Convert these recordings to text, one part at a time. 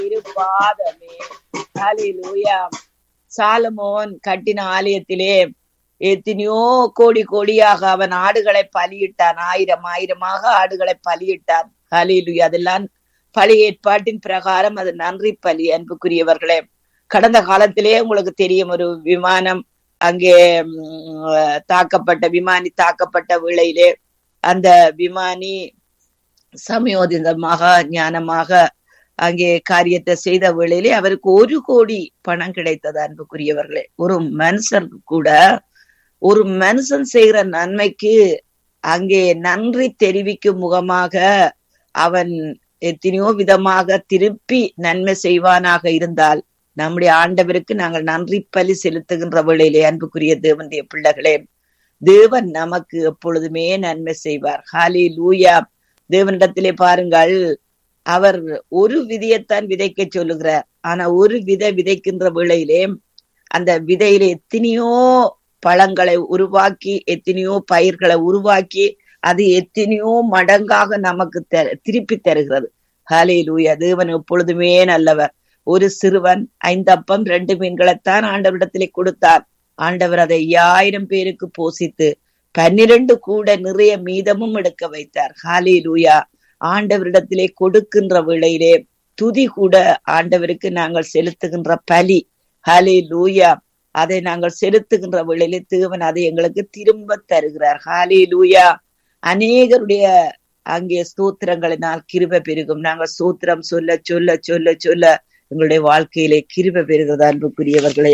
திருப்பாதமே ஹalleluya Solomon கட்டின ஆலயத்திலே எத்தனையோ கோடி கோடியாக அவன் ஆடுகளை பலியிட்டான் ஆயிரம் ஆயிரமாக ஆடுகளை பலியிட்டான் ஹalleluya அதெல்லாம் பழைய ஏற்பாட்டின் பிரகாரம் அது நன்றி பலி அன்புக்குரியவர்களே கடந்த காலத்திலே உங்களுக்கு தெரியும் ஒரு விமானம் அங்கே உம், தாக்கப்பட்ட விமானி தாக்கப்பட்ட வேளையிலே அந்த விமானி சமயோதிதமாக ஞானமாக அங்கே காரியத்தை செய்த வேளையிலே அவருக்கு ஒரு கோடி பணம் கிடைத்தது அன்புக்குரியவர்களே ஒரு மனுஷன் கூட ஒரு மனுஷன் செய்கிற நன்மைக்கு அங்கே நன்றி தெரிவிக்கும் முகமாக அவன் எத்தனையோ விதமாக திருப்பி நன்மை செய்வானாக இருந்தால் நம்முடைய ஆண்டவருக்கு நாங்கள் நன்றி பலி செலுத்துகின்ற வேளையிலே அன்புக்குரிய தேவனுடைய பிள்ளைகளே தேவன் நமக்கு எப்பொழுதுமே நன்மை செய்வார் ஹாலி லூயா தேவனிடத்திலே பாருங்கள் அவர் ஒரு விதையத்தான் விதைக்க சொல்லுகிறார் ஆனா ஒரு விதை விதைக்கின்ற வேளையிலே அந்த விதையில எத்தனையோ பழங்களை உருவாக்கி எத்தனையோ பயிர்களை உருவாக்கி அது எத்தனையோ மடங்காக நமக்கு த- திருப்பி தருகிறது ஹாலே லூயா தேவன் எப்பொழுதுமே நல்லவர் ஒரு சிறுவன் ஐந்தப்பம் ரெண்டு மீன்களைத்தான் ஆண்டவரிடத்திலே கொடுத்தார் ஆண்டவர் அதை ஐயாயிரம் பேருக்கு போசித்து பன்னிரண்டு கூட நிறைய மீதமும் எடுக்க வைத்தார் ஹாலே லூயா ஆண்டவரிடத்திலே கொடுக்கின்ற வேளையிலே துதி கூட ஆண்டவருக்கு நாங்கள் செலுத்துகின்ற பலி ஹலே லூயா அதை நாங்கள் செலுத்துகின்ற வேளையிலே தேவன் அதை எங்களுக்கு திரும்ப தருகிறார் ஹாலே லூயா அநேகருடைய அங்கே ஸ்தோத்திரங்களினால் கிருபை பெருகும் நாங்கள் ஸ்தோத்திரம் சொல்ல சொல்ல சொல்ல சொல்ல எங்களுடைய வாழ்க்கையிலே கிருபை பெறுகிறது அன்புக்குரியவர்களே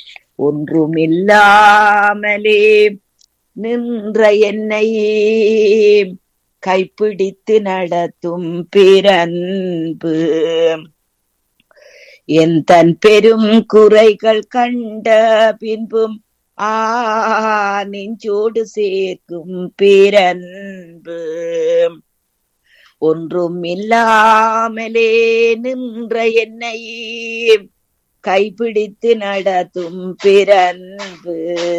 ஒன்றுமில்லாமலே நின்ற என்னை கைப்பிடித்து நடத்தும் பிறன்பு என் தன் பெரும் குறைகள் கண்ட பின்பும் ஆ நெஞ்சோடு சேர்க்கும் பிறன்பு ஒன்றும் இல்லாமலே நின்ற என்னை கைப்பிடித்து நடத்தும் பிறன்பு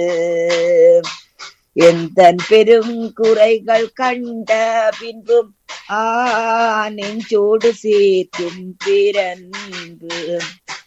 எந்தன் பெரும் குறைகள் கண்ட பின்பும் ஆ நெஞ்சோடு சேர்க்கும் பிறன்பு